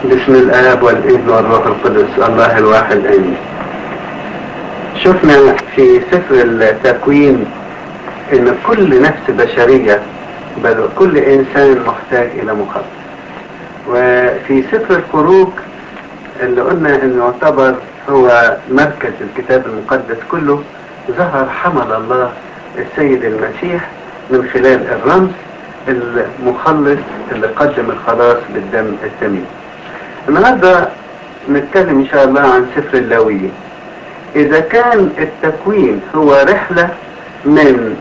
بسم الآب والابن والروح القدس الله الواحد آمين. شفنا في سفر التكوين إن كل نفس بشرية بل كل إنسان محتاج إلى مخلص. وفي سفر الخروج اللي قلنا إنه يعتبر هو مركز الكتاب المقدس كله ظهر حمل الله السيد المسيح من خلال الرمز المخلص اللي قدم الخلاص بالدم الثمين. النهارده نتكلم ان شاء الله عن سفر اللاويين. اذا كان التكوين هو رحله من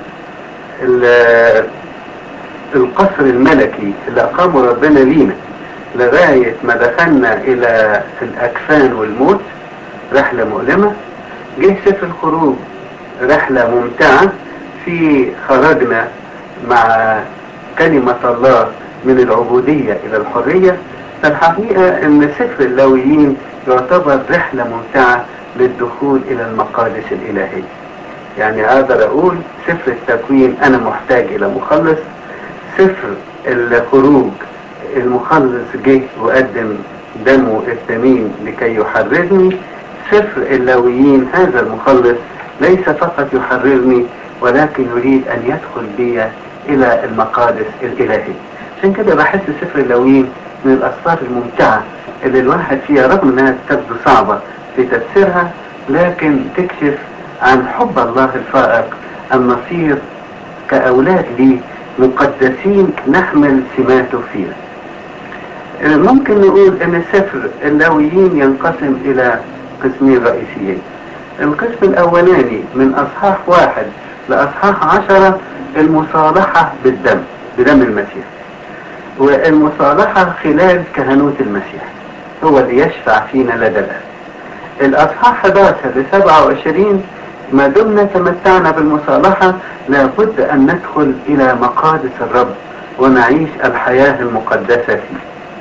القصر الملكي اللي اقامه ربنا لينا لغايه ما دخلنا الى الاكفان والموت رحله مؤلمه جه سفر الخروج رحله ممتعه في خرجنا مع كلمه الله من العبوديه الى الحريه فالحقيقة ان سفر اللاويين يعتبر رحلة ممتعة للدخول الى المقادس الالهية يعني اقدر اقول سفر التكوين انا محتاج الى مخلص سفر الخروج المخلص جه وقدم دمه الثمين لكي يحررني سفر اللاويين هذا المخلص ليس فقط يحررني ولكن يريد ان يدخل بي الى المقادس الالهية عشان كده بحس سفر اللاويين من الأسفار الممتعة اللي الواحد فيها رغم أنها تبدو صعبة في تفسيرها لكن تكشف عن حب الله الفائق أن نصير كأولاد لي مقدسين نحمل سماته فينا ممكن نقول أن سفر اللاويين ينقسم إلى قسمين رئيسيين القسم الأولاني من أصحاح واحد لأصحاح عشرة المصالحة بالدم بدم المسيح والمصالحة خلال كهنوت المسيح هو اللي يشفع فينا لدى الآب الأصحاح 11 ل 27 ما دمنا تمتعنا بالمصالحة لابد أن ندخل إلى مقادس الرب ونعيش الحياة المقدسة فيه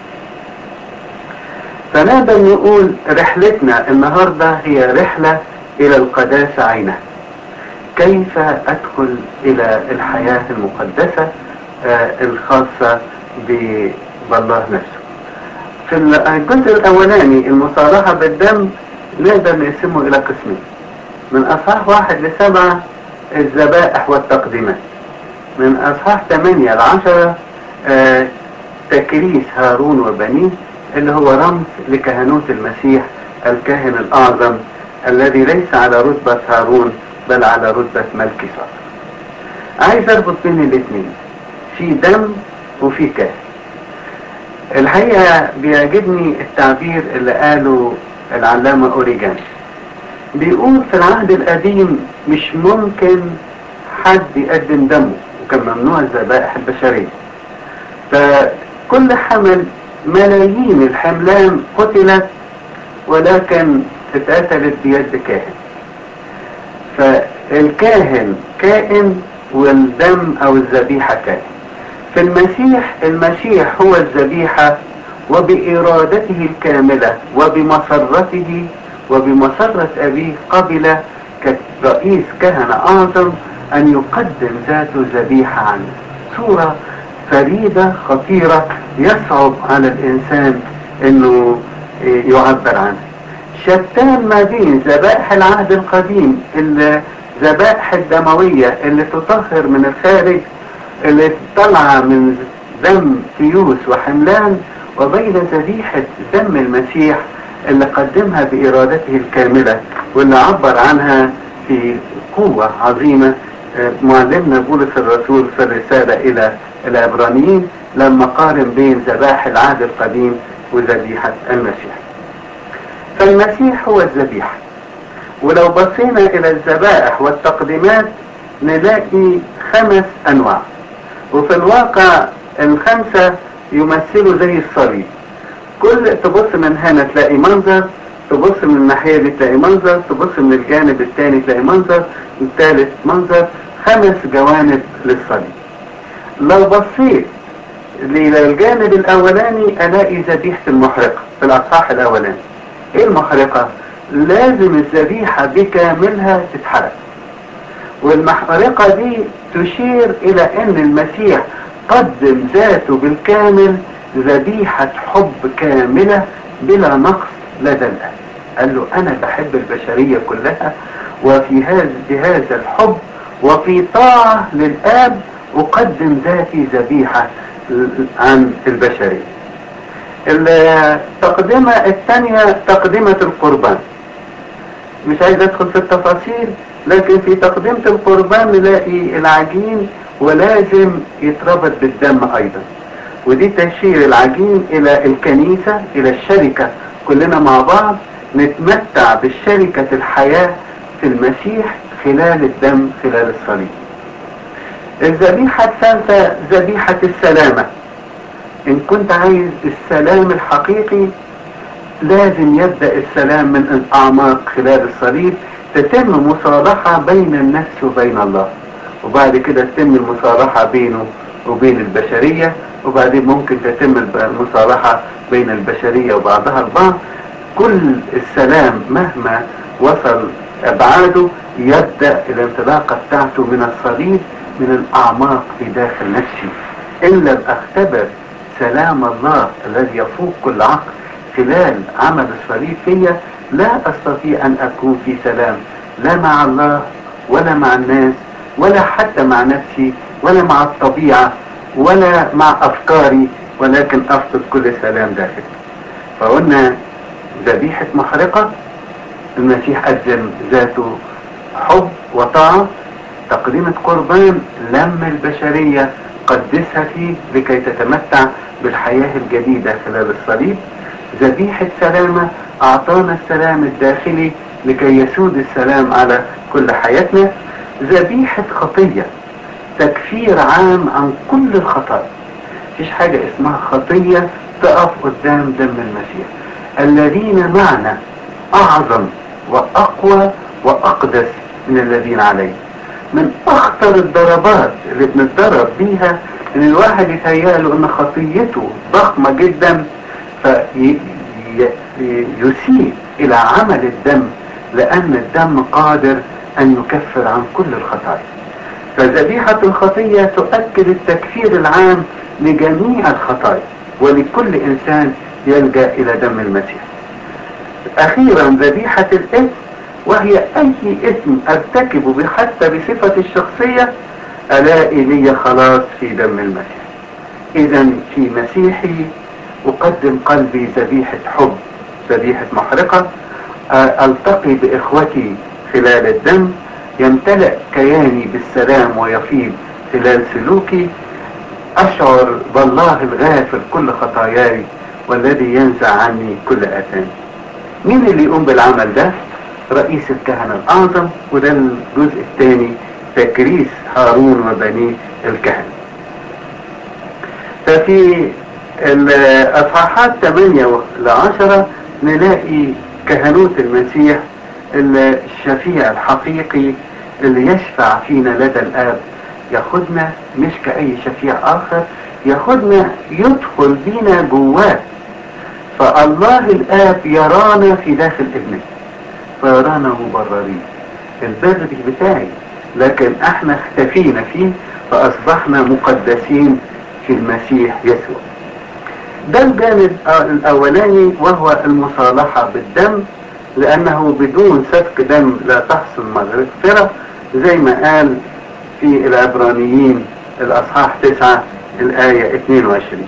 فنقدر نقول رحلتنا النهاردة هي رحلة إلى القداسة عينها كيف أدخل إلى الحياة المقدسة آه الخاصة بالله نفسه في الجزء الاولاني المصالحه بالدم نقدر نقسمه الى قسمين من اصحاح واحد لسبعه الذبائح والتقديمات من اصحاح ثمانية لعشرة آه تكريس هارون وبنيه اللي هو رمز لكهنوت المسيح الكاهن الاعظم الذي ليس على رتبة هارون بل على رتبة ملك صالح عايز اربط بين الاثنين في دم وفي كاهن الحقيقة بيعجبني التعبير اللي قاله العلامة أوريجان بيقول في العهد القديم مش ممكن حد يقدم دمه وكان ممنوع الذبائح البشرية فكل حمل ملايين الحملان قتلت ولكن اتقتلت بيد كاهن فالكاهن كائن والدم او الذبيحة كائن في المسيح المسيح هو الذبيحة وبإرادته الكاملة وبمسرته وبمسرة أبيه قبل كرئيس كهنة أعظم أن يقدم ذاته ذبيحة عنه صورة فريدة خطيرة يصعب على الإنسان أنه يعبر عنها شتان ما بين ذبائح العهد القديم الذبائح الدموية اللي تطهر من الخارج اللي طالعة من دم تيوس وحملان وبين ذبيحة دم المسيح اللي قدمها بإرادته الكاملة واللي عبر عنها في قوة عظيمة معلمنا بولس الرسول في الرسالة إلى العبرانيين لما قارن بين ذبائح العهد القديم وذبيحة المسيح فالمسيح هو الذبيحة ولو بصينا إلى الذبائح والتقديمات نلاقي خمس أنواع وفي الواقع الخمسة يمثلوا زي الصليب كل تبص من هنا تلاقي منظر تبص من الناحية دي تلاقي منظر تبص من الجانب الثاني تلاقي منظر الثالث منظر خمس جوانب للصليب لو بصيت للجانب الاولاني الاقي ذبيحة المحرقة في الاصحاح الاولاني ايه المحرقة لازم الذبيحة بكاملها تتحرق والمحرقة دي تشير الى ان المسيح قدم ذاته بالكامل ذبيحة حب كاملة بلا نقص لدى الآب قال له أنا بحب البشرية كلها وفي هذا بهذا الحب وفي طاعة للآب أقدم ذاتي ذبيحة عن البشرية التقدمة الثانية تقدمة القربان مش عايز ادخل في التفاصيل لكن في تقدمة القربان نلاقي العجين ولازم يتربط بالدم ايضا ودي تشير العجين الى الكنيسة الى الشركة كلنا مع بعض نتمتع بالشركة الحياة في المسيح خلال الدم خلال الصليب الذبيحة الثالثة ذبيحة السلامة ان كنت عايز السلام الحقيقي لازم يبدأ السلام من الأعماق خلال الصليب تتم مصالحة بين النفس وبين الله وبعد كده تتم المصالحة بينه وبين البشرية وبعدين ممكن تتم المصالحة بين البشرية وبعضها البعض كل السلام مهما وصل أبعاده يبدأ الانطلاقة بتاعته من الصليب من الأعماق في داخل نفسي إن لم أختبر سلام الله الذي يفوق كل عقل خلال عمل الصليب فيا لا استطيع ان اكون في سلام لا مع الله ولا مع الناس ولا حتى مع نفسي ولا مع الطبيعة ولا مع افكاري ولكن افقد كل سلام داخلي فقلنا ذبيحة محرقة المسيح قدم ذاته حب وطاعة تقديمة قربان لم البشرية قدسها فيه لكي تتمتع بالحياة الجديدة خلال الصليب ذبيحة سلامة أعطانا السلام الداخلي لكي يسود السلام على كل حياتنا ذبيحة خطية تكفير عام عن كل الخطايا مفيش حاجة اسمها خطية تقف قدام دم المسيح الذين معنا أعظم وأقوى وأقدس من الذين عليه من أخطر الضربات اللي بنتضرب بيها إن الواحد يتهيأ له إن خطيته ضخمة جدا فيسيء إلى عمل الدم لأن الدم قادر أن يكفر عن كل الخطايا فذبيحة الخطية تؤكد التكفير العام لجميع الخطايا ولكل إنسان يلجأ إلى دم المسيح أخيرا ذبيحة الإثم وهي أي إثم أرتكبه حتى بصفة الشخصية ألاقي لي خلاص في دم المسيح إذا في مسيحي أقدم قلبي ذبيحة حب ذبيحة محرقة ألتقي بإخوتي خلال الدم يمتلئ كياني بالسلام ويفيض خلال سلوكي أشعر بالله الغافر كل خطاياي والذي ينزع عني كل آثامي مين اللي يقوم بالعمل ده رئيس الكهنة الأعظم وده الجزء الثاني تكريس هارون وبنيه الكهنة ففي الأصحاحات 8 ل 10 نلاقي كهنوت المسيح الشفيع الحقيقي اللي يشفع فينا لدى الآب ياخدنا مش كأي شفيع آخر ياخدنا يدخل بينا جواه فالله الآب يرانا في داخل ابنه فيرانا مبررين البر مش بتاعي لكن احنا اختفينا فيه فأصبحنا مقدسين في المسيح يسوع ده الجانب الأولاني وهو المصالحة بالدم لأنه بدون سفك دم لا تحصل مغفرة زي ما قال في العبرانيين الأصحاح 9 الآية 22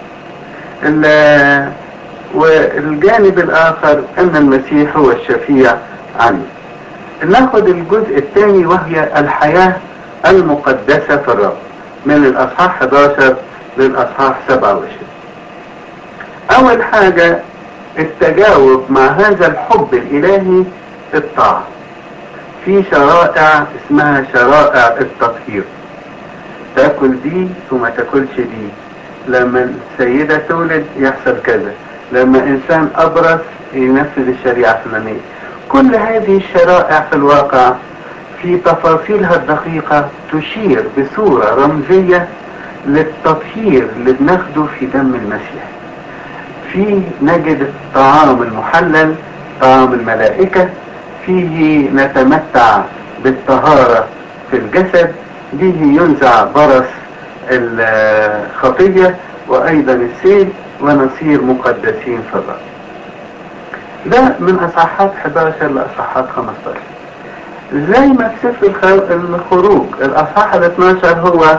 والجانب الآخر أن المسيح هو الشفيع عنه ناخد الجزء الثاني وهي الحياة المقدسة في الرب من الأصحاح 11 للأصحاح 27 أول حاجة التجاوب مع هذا الحب الإلهي الطاعة في شرائع اسمها شرائع التطهير تاكل دي وما تاكلش دي لما السيدة تولد يحصل كذا لما إنسان أبرص ينفذ الشريعة الفلانية كل هذه الشرائع في الواقع في تفاصيلها الدقيقة تشير بصورة رمزية للتطهير اللي بناخده في دم المسيح فيه نجد الطعام المحلل طعام الملائكة فيه نتمتع بالطهارة في الجسد به ينزع برص الخطية وأيضا السيل ونصير مقدسين في الرب ده من أصحاحات 11 لأصحاحات 15 زي ما في سفر الخروج الأصحاح ال 12 هو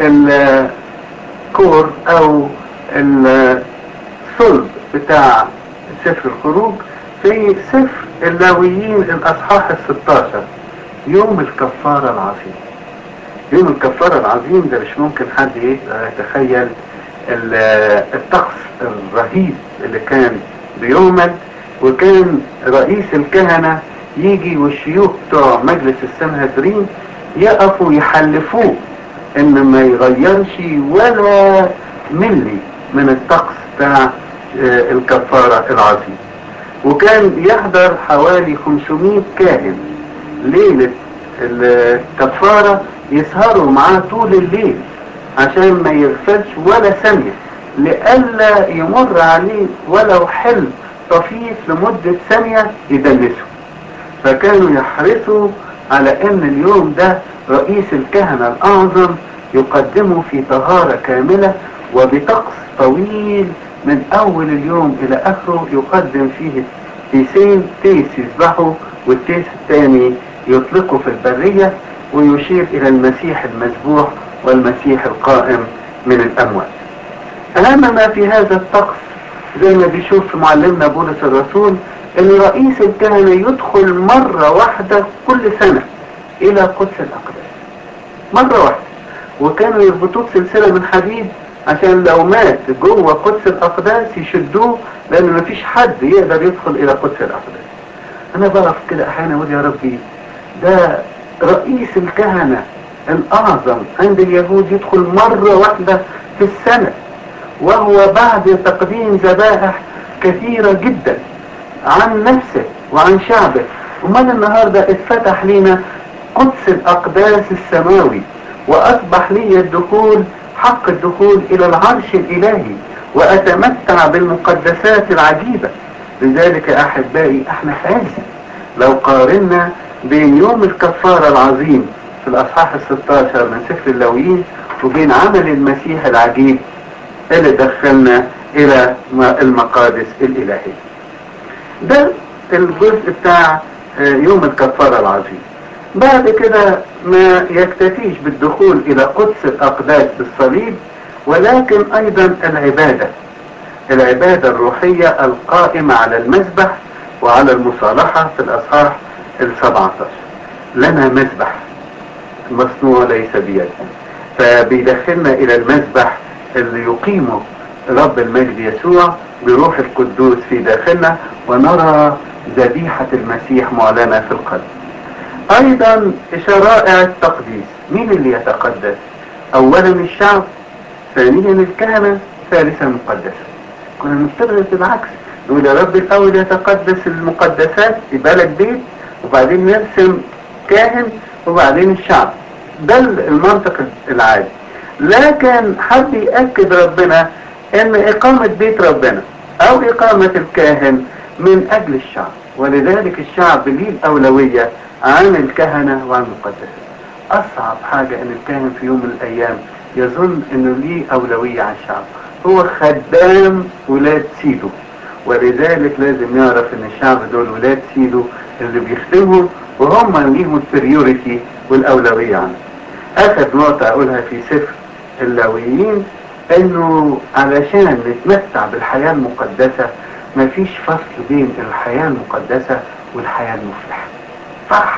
الكور أو الصلب بتاع سفر الخروج في سفر اللاويين الأصحاح ال 16 يوم الكفارة العظيم يوم الكفارة العظيم ده مش ممكن حد يتخيل الطقس الرهيب اللي كان بيعمل وكان رئيس الكهنة يجي والشيوخ بتوع مجلس السنهدرين يقفوا يحلفوه ان ما يغيرش ولا ملي من الطقس بتاع الكفارة العظيم وكان يحضر حوالي 500 كاهن ليلة الكفارة يسهروا معاه طول الليل عشان ما يغفلش ولا ثانية لئلا يمر عليه ولو حلم طفيف لمدة ثانية يدنسه فكانوا يحرصوا على ان اليوم ده رئيس الكهنة الاعظم يقدمه في طهارة كاملة وبطقس طويل من اول اليوم الى اخره يقدم فيه تيسين تيس يذبحه والتيس الثاني يطلقه في البرية ويشير الى المسيح المذبوح والمسيح القائم من الاموات اهم ما في هذا الطقس زي ما بيشوف في معلمنا بولس الرسول ان رئيس الكهنة يدخل مرة واحدة كل سنة الى قدس الاقداس مرة واحدة وكانوا يربطوه بسلسلة من حديد عشان لو مات جوه قدس الاقداس يشدوه لان مفيش حد يقدر يدخل الى قدس الاقداس انا بعرف كده احيانا اقول يا ربي ده رئيس الكهنة الاعظم عند اليهود يدخل مرة واحدة في السنة وهو بعد تقديم ذبائح كثيرة جدا عن نفسه وعن شعبه امال النهاردة اتفتح لنا قدس الاقداس السماوي واصبح لي الدخول حق الدخول الى العرش الالهي واتمتع بالمقدسات العجيبة لذلك احبائي احنا في عز لو قارنا بين يوم الكفارة العظيم في الاصحاح الستاشر من سفر اللاويين وبين عمل المسيح العجيب اللي دخلنا الى المقادس الالهية ده الجزء بتاع يوم الكفارة العظيم بعد كده ما يكتفيش بالدخول الى قدس الاقداس بالصليب ولكن ايضا العبادة العبادة الروحية القائمة على المذبح وعلى المصالحة في الاصحاح السبعة لنا مذبح مصنوع ليس بيد فبيدخلنا الى المذبح اللي يقيمه رب المجد يسوع بروح القدوس في داخلنا ونرى ذبيحة المسيح معلنة في القلب ايضا شرائع التقديس مين اللي يتقدس اولا الشعب ثانيا الكهنة ثالثا المقدسة كنا نفترض بالعكس نقول يا رب الاول يتقدس المقدسات يبقى لك بيت وبعدين نرسم كاهن وبعدين الشعب ده المنطق العادي لكن حب يأكد ربنا ان اقامة بيت ربنا او اقامة الكاهن من اجل الشعب ولذلك الشعب ليه الاولوية عن الكهنة وعن المقدسة اصعب حاجة ان الكاهن في يوم من الايام يظن انه ليه اولوية على الشعب هو خدام ولاد سيده ولذلك لازم يعرف ان الشعب دول ولاد سيده اللي بيخدمهم وهم ليهم البريوريتي والاولوية عنه اخر نقطة اقولها في سفر اللاويين انه علشان نتمتع بالحياة المقدسة مفيش فصل بين الحياة المقدسة والحياة المفلحة فرح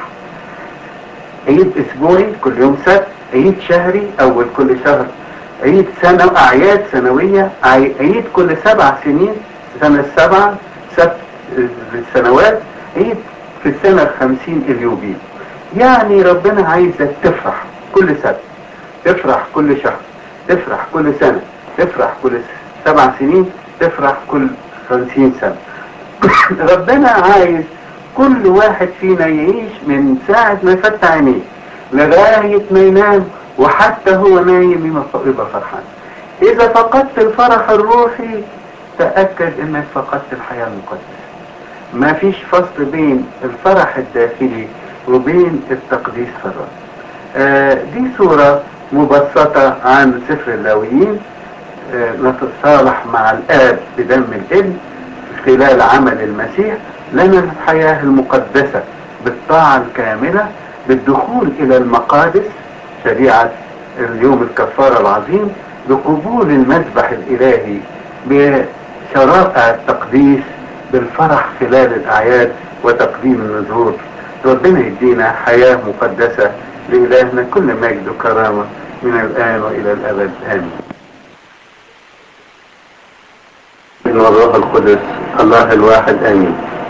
عيد اسبوعي كل يوم سبت عيد شهري اول كل شهر عيد سنة اعياد سنوية عيد كل سبع سنين سنة السبعة سبت السنوات عيد في السنة الخمسين اليوبيل يعني ربنا عايزك تفرح كل سبت تفرح كل شهر تفرح كل سنة تفرح كل سبع سنين تفرح كل خمسين سنة ربنا عايز كل واحد فينا يعيش من ساعة ما يفتح عينيه لغاية ما ينام وحتى هو نايم يبقى فرحان إذا فقدت الفرح الروحي تأكد إنك فقدت الحياة المقدسة ما فيش فصل بين الفرح الداخلي وبين التقديس في الرب آه دي صورة مبسطة عن سفر اللاويين آه، نتصالح مع الآب بدم الابن خلال عمل المسيح لنا الحياة المقدسة بالطاعة الكاملة بالدخول إلى المقادس شريعة اليوم الكفارة العظيم بقبول المذبح الإلهي بشرائع التقديس بالفرح خلال الأعياد وتقديم النذور ربنا يدينا حياة مقدسة لإلهنا كل مجد وكرامة من الآن وإلى الأبد آمين ابن الروح القدس الله الواحد آمين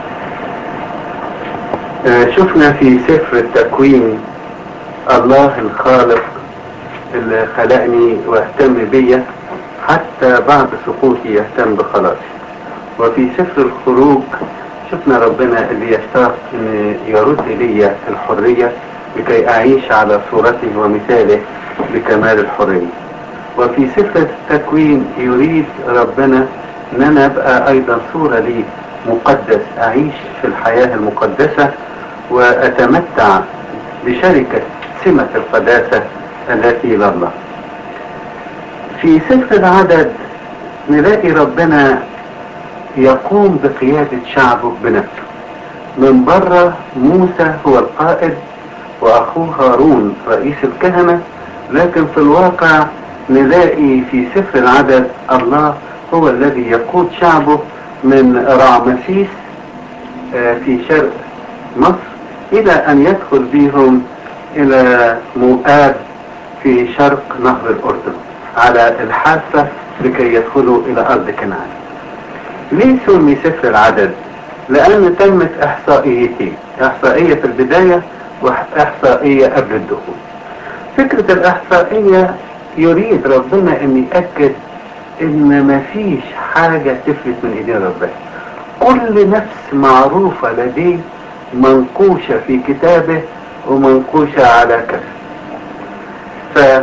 آه، شفنا في سفر التكوين الله الخالق اللي خلقني واهتم بيا حتى بعد سقوطي يهتم بخلاصي وفي سفر الخروج شفنا ربنا اللي يشتاق ان يرد لي الحرية لكي اعيش على صورته ومثاله بكمال الحرية وفي سفر التكوين يريد ربنا ان انا ابقى ايضا صورة لي مقدس اعيش في الحياة المقدسة واتمتع بشركة سمة القداسة التي لله في سفر العدد نلاقي ربنا يقوم بقيادة شعبه بنفسه من بره موسى هو القائد واخوه هارون رئيس الكهنة لكن في الواقع نلاقي في سفر العدد الله هو الذي يقود شعبه من رعمسيس آه، في شرق مصر الى ان يدخل بهم الى مؤاب في شرق نهر الاردن على الحافة لكي يدخلوا الى ارض كنعان ليه سمي سفر العدد لان تمت احصائيتين احصائية في البداية واحصائية قبل الدخول فكرة الاحصائية يريد ربنا ان يأكد ان مفيش حاجة تفلت من ايدين ربنا كل نفس معروفة لديه منقوشة في كتابه ومنقوشة على كف ف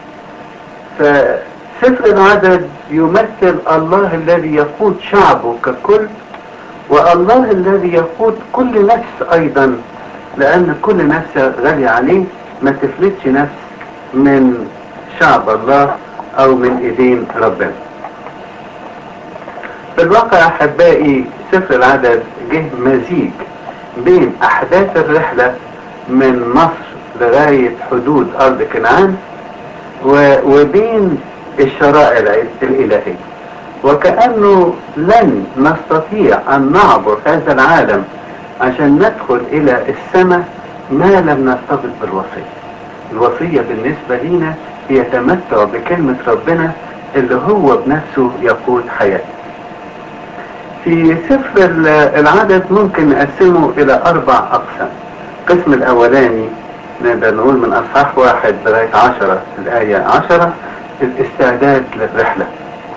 فسفر العدد يمثل الله الذي يقود شعبه ككل والله الذي يقود كل نفس ايضا لان كل نفس غالية عليه ما تفلتش نفس من شعب الله او من ايدين ربنا في الواقع احبائي سفر العدد جه مزيج بين احداث الرحلة من مصر لغاية حدود ارض كنعان و- وبين الشرائع الع- الالهية وكأنه لن نستطيع ان نعبر هذا العالم عشان ندخل الى السماء ما لم نرتبط بالوصية الوصية بالنسبة لنا هي تمتع بكلمة ربنا اللي هو بنفسه يقود حياتنا في سفر ال- العدد ممكن نقسمه الى اربع اقسام القسم الاولاني نقدر نقول من اصحاح واحد لغاية عشرة الاية عشرة الاستعداد للرحلة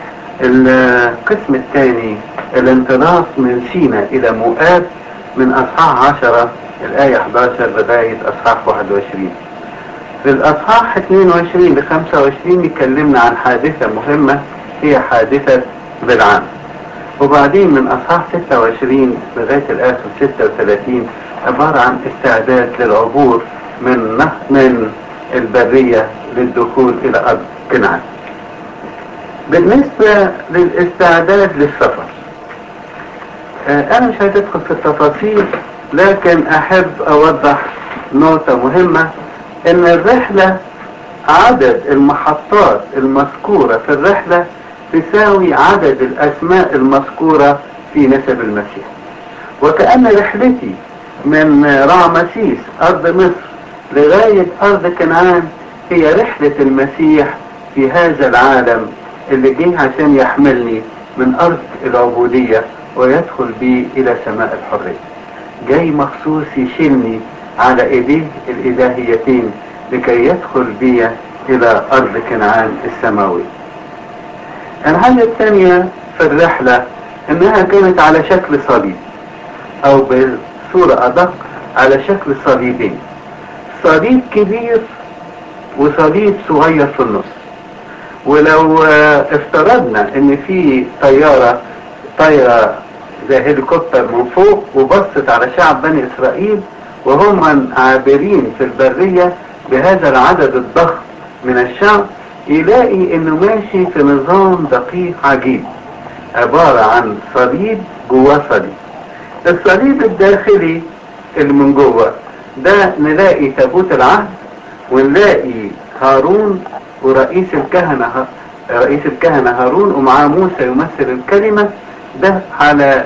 القسم الثاني الانطلاق من سينا الى مؤاب من اصحاح عشرة الاية 11 لغاية اصحاح 21 في الاصحاح 22 ل 25 يكلمنا عن حادثة مهمة هي حادثة بالعام وبعدين من اصحاح 26 لغاية الاخر 36 عبارة عن استعداد للعبور من نهر من البرية للدخول الى ارض كنعان بالنسبة للاستعداد للسفر آه، انا مش هتدخل في التفاصيل لكن احب اوضح نقطة مهمة ان الرحلة عدد المحطات المذكورة في الرحلة تساوي عدد الاسماء المذكورة في نسب المسيح وكأن رحلتي من رعمسيس ارض مصر لغاية ارض كنعان هي رحلة المسيح في هذا العالم اللي جه عشان يحملني من ارض العبودية ويدخل بي الى سماء الحرية جاي مخصوص يشيلني على ايديه الالهيتين لكي يدخل بي الى ارض كنعان السماوي الحاجة الثانية في الرحلة انها كانت على شكل صليب او بصورة ادق على شكل صليبين صليب كبير وصليب صغير في النص ولو آه، افترضنا ان في طيارة طايرة زي هليكوبتر من فوق وبصت على شعب بني اسرائيل وهم عابرين في البرية بهذا العدد الضخم من الشعب يلاقي انه ماشي في نظام دقيق عجيب عبارة عن صليب جواه صليب الصليب الداخلي اللي من جوه ده نلاقي تابوت العهد ونلاقي هارون ورئيس الكهنة رئيس الكهنة هارون ومعاه موسى يمثل الكلمة ده على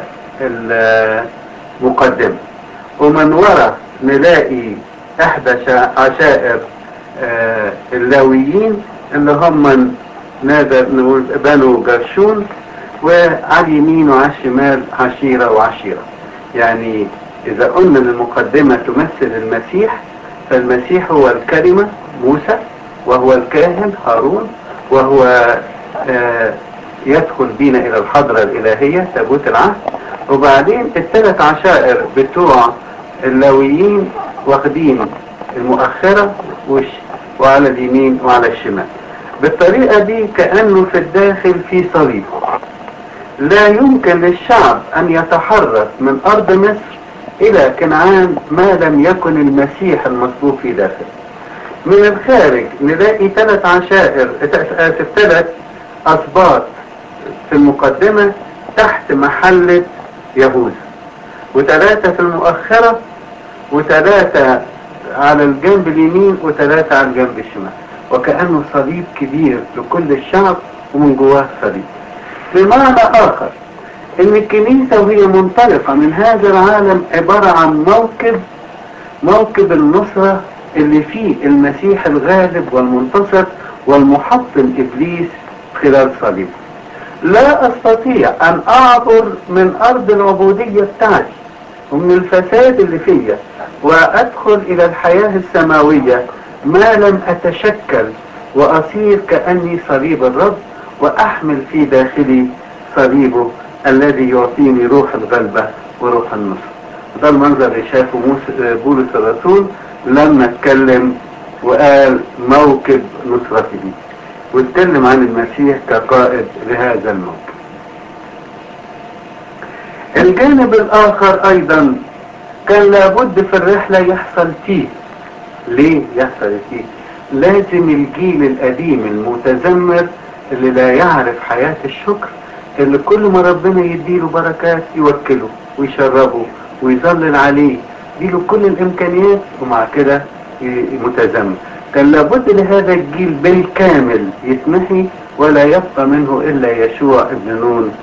المقدمة ومن ورا نلاقي احدى عشائر اللاويين اللي هم نقدر نقول بنو جرشون وعلى اليمين وعلى الشمال عشيرة وعشيرة يعني إذا قلنا أن المقدمة تمثل المسيح فالمسيح هو الكلمة موسى وهو الكاهن هارون وهو آه يدخل بينا إلى الحضرة الإلهية تابوت العهد وبعدين الثلاث عشائر بتوع اللاويين واخدين المؤخرة وعلى اليمين وعلى الشمال بالطريقة دي كأنه في الداخل في صليب لا يمكن للشعب أن يتحرك من أرض مصر إلى كنعان ما لم يكن المسيح المصلوب في داخل من الخارج نلاقي ثلاث عشائر آسف ثلاث أسباط في المقدمة تحت محلة يهوذا وثلاثة في المؤخرة وثلاثة على الجنب اليمين وثلاثة على الجنب الشمال وكأنه صليب كبير لكل الشعب ومن جواه صليب بمعنى آخر إن الكنيسة وهي منطلقة من هذا العالم عبارة عن موكب موكب النصرة اللي فيه المسيح الغالب والمنتصر والمحطم إبليس خلال صليبه لا أستطيع أن أعبر من أرض العبودية بتاعتي ومن الفساد اللي فيا وأدخل إلى الحياة السماوية ما لم أتشكل وأصير كأني صليب الرب وأحمل في داخلي صليبه الذي يعطيني روح الغلبة وروح النصر ده المنظر اللي شافه بولس الرسول لما اتكلم وقال موكب نصرته واتكلم عن المسيح كقائد لهذا الموكب الجانب الآخر أيضا كان لابد في الرحلة يحصل فيه ليه يحصل فيه لازم الجيل القديم المتذمر اللي لا يعرف حياة الشكر اللي كل ما ربنا يديله بركات يوكله ويشربه ويظلل عليه يديله كل الامكانيات ومع كده متذمر كان لابد لهذا الجيل بالكامل يتمحي ولا يبقى منه الا يشوع ابن نون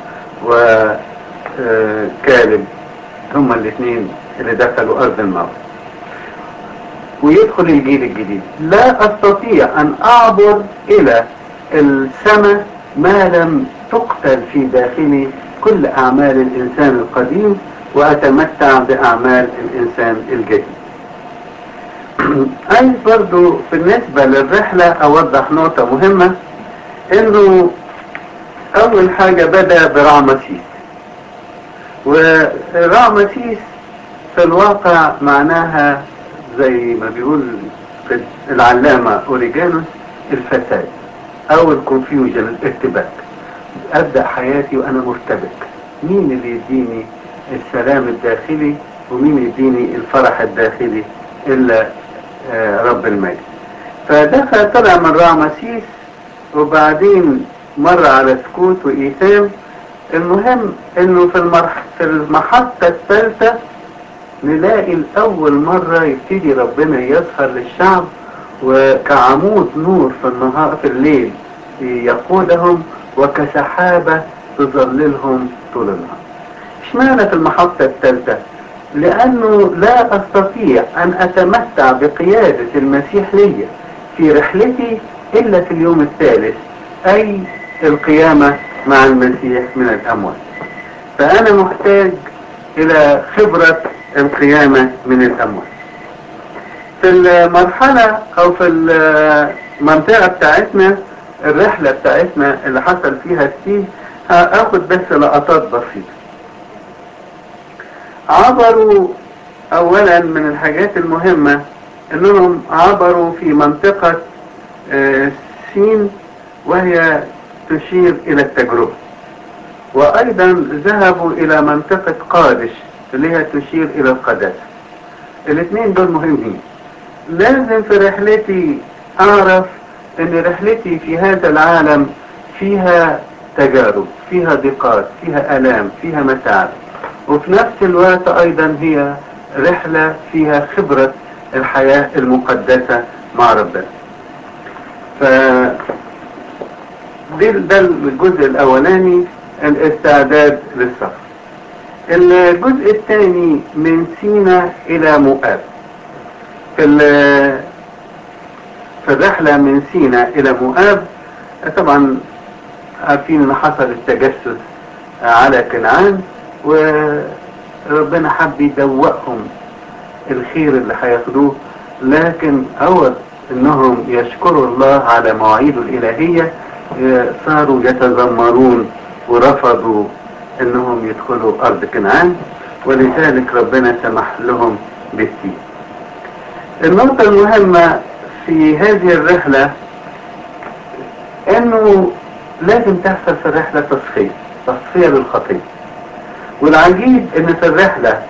وكالب هما الاثنين اللي دخلوا ارض الموت ويدخل الجيل الجديد لا استطيع ان اعبر الى السماء ما لم تقتل في داخلي كل اعمال الانسان القديم واتمتع باعمال الانسان الجديد عايز برضو بالنسبة للرحلة اوضح نقطة مهمة انه اول حاجة بدأ برعمسيس ورعمسيس في الواقع معناها زي ما بيقول العلامة اوريجانوس الفساد او الكونفيوجن الارتباك ابدأ حياتي وانا مرتبك مين اللي يديني السلام الداخلي ومين يديني الفرح الداخلي الا رب المجد فدخل طلع من رامسيس وبعدين مر على سكوت وإيثام المهم انه في المرح في المحطة الثالثة نلاقي الأول مرة يبتدي ربنا يظهر للشعب وكعمود نور في النهار في الليل يقودهم وكسحابة تظللهم طول النهار اشمعنى في المحطة الثالثة لأنه لا أستطيع أن أتمتع بقيادة المسيح لي في رحلتي إلا في اليوم الثالث أي القيامة مع المسيح من الأموات فأنا محتاج إلى خبرة القيامة من الأموات في المرحلة أو في المنطقة بتاعتنا الرحلة بتاعتنا اللي حصل فيها كتير هاخد بس لقطات بسيطة عبروا اولا من الحاجات المهمة انهم عبروا في منطقة سين وهي تشير الى التجربة وايضا ذهبوا الى منطقة قادش اللي هي تشير الى القداسة الاثنين دول مهمين لازم في رحلتي اعرف ان رحلتي في هذا العالم فيها تجارب فيها ضيقات فيها الام فيها متاعب وفي نفس الوقت ايضا هي رحلة فيها خبرة الحياة المقدسة مع ربنا ف ده الجزء الاولاني الاستعداد للسفر الجزء الثاني من سينا الى مؤاب في في الرحلة من سينا الى مؤاب طبعا عارفين ان حصل التجسس على كنعان وربنا حب يدوقهم الخير اللي هياخدوه لكن عوض انهم يشكروا الله على مواعيده الالهية صاروا يتذمرون ورفضوا انهم يدخلوا ارض كنعان ولذلك ربنا سمح لهم بالسير النقطة المهمة في هذه الرحلة انه لازم تحصل في الرحلة تصفية تصفية للخطية والعجيب ان في الرحلة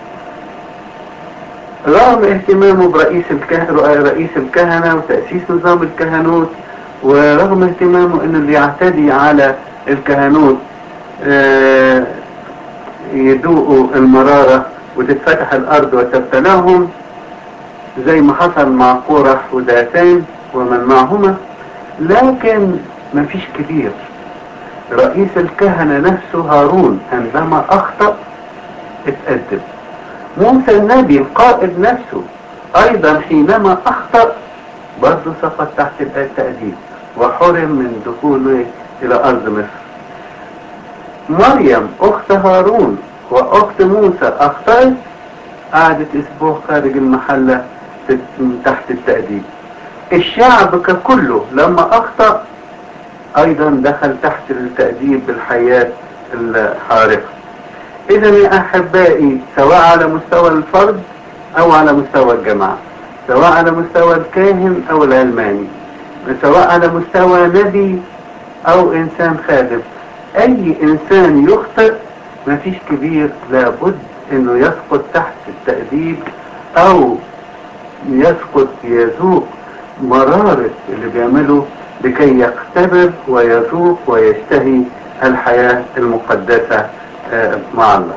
رغم اهتمامه برئيس الكهنة رئيس الكهنة وتأسيس نظام الكهنوت ورغم اهتمامه انه اللي يعتدي على الكهنوت اه يدوقوا المرارة وتتفتح الارض وتبتلاهم زي ما حصل مع قورح وداتان ومن معهما لكن مفيش كبير رئيس الكهنة نفسه هارون عندما اخطأ اتأدب موسى النبي القائد نفسه ايضا حينما اخطأ برضه سقط تحت التأديب وحرم من دخوله الى ارض مصر مريم اخت هارون واخت موسى اخطأت قعدت اسبوع خارج المحلة تحت التأديب الشعب ككله لما اخطأ ايضا دخل تحت التأديب بالحياة الحارقة اذا يا احبائي سواء على مستوى الفرد او على مستوى الجماعة سواء على مستوى الكاهن او العلماني سواء على مستوى نبي او انسان خادم اي انسان يخطئ مفيش كبير لابد انه يسقط تحت التأديب او يسقط يذوق مرارة اللي بيعمله لكي يختبر ويذوق ويشتهي الحياة المقدسة مع الله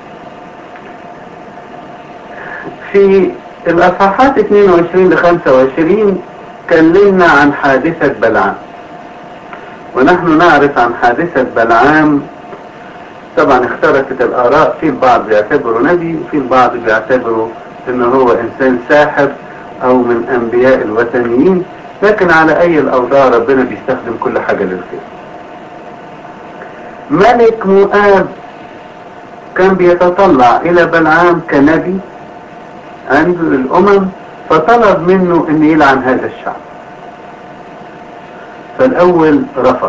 في الأصحاحات 22 ل 25 كلمنا عن حادثة بلعام ونحن نعرف عن حادثة بلعام طبعا اختلفت الآراء في البعض بيعتبره نبي وفي البعض بيعتبره انه هو انسان ساحر او من انبياء الوثنيين لكن على اي الاوضاع ربنا بيستخدم كل حاجة للخير ملك مؤاب كان بيتطلع الى بلعام كنبي عند الامم فطلب منه ان يلعن هذا الشعب فالاول رفض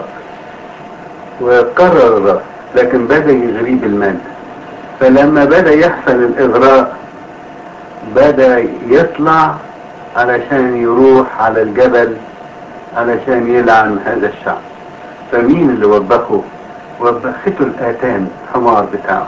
وقرر الرفض لكن بدا يغري بالمال فلما بدا يحصل الاغراء بدا يطلع علشان يروح على الجبل علشان يلعن هذا الشعب فمين اللي وبخه وبخته الاتان الحمار بتاعه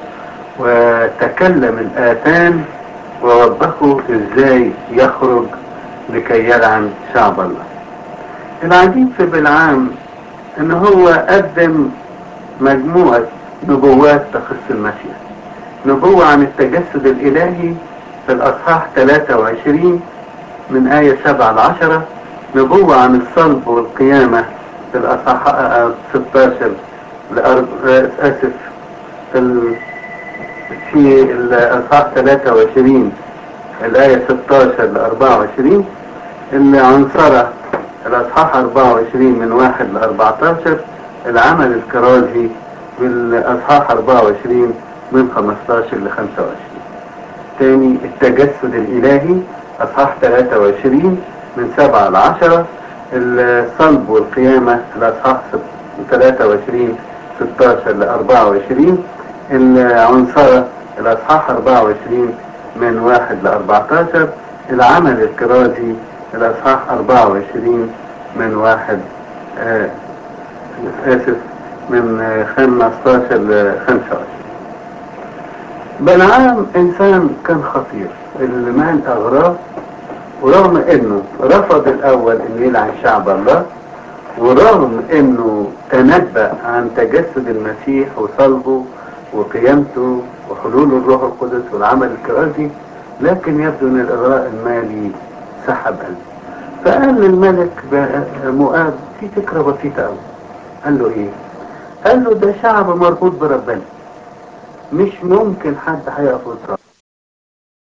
وتكلم الاتان ووبخه ازاي يخرج لكي يلعن شعب الله العجيب في بالعام ان هو قدم مجموعة نبوات تخص المسيح نبوة عن التجسد الالهي في الاصحاح 23 من آية 7 ل 10 نبوة عن الصلب والقيامة في الاصحاح 16 لأرب... اسف في ال... في الاصحاح 23 الآية 16 ل 24 العنصرة الأصحاح 24 من 1 ل 14 العمل الكرازي بالأصحاح 24 من 15 ل 25 تاني التجسد الإلهي أصحاح 23 من 7 ل 10 الصلب والقيامة الأصحاح 23 16 ل 24 العنصرة الأصحاح 24 من 1 ل 14 العمل الكرازي الأصحاح 24 من 1 آه آسف من 15 ل 25 بلعام إنسان كان خطير المال أغراه ورغم انه رفض الاول انه يلعن شعب الله ورغم انه تنبأ عن تجسد المسيح وصلبه وقيامته وحلول الروح القدس والعمل الكرازي لكن يبدو ان الاغراء المالي سحب قلبه فقال للملك مؤاب في فكرة بسيطة قوي قال له ايه قال له ده شعب مربوط بربنا مش ممكن حد هيقف قصاده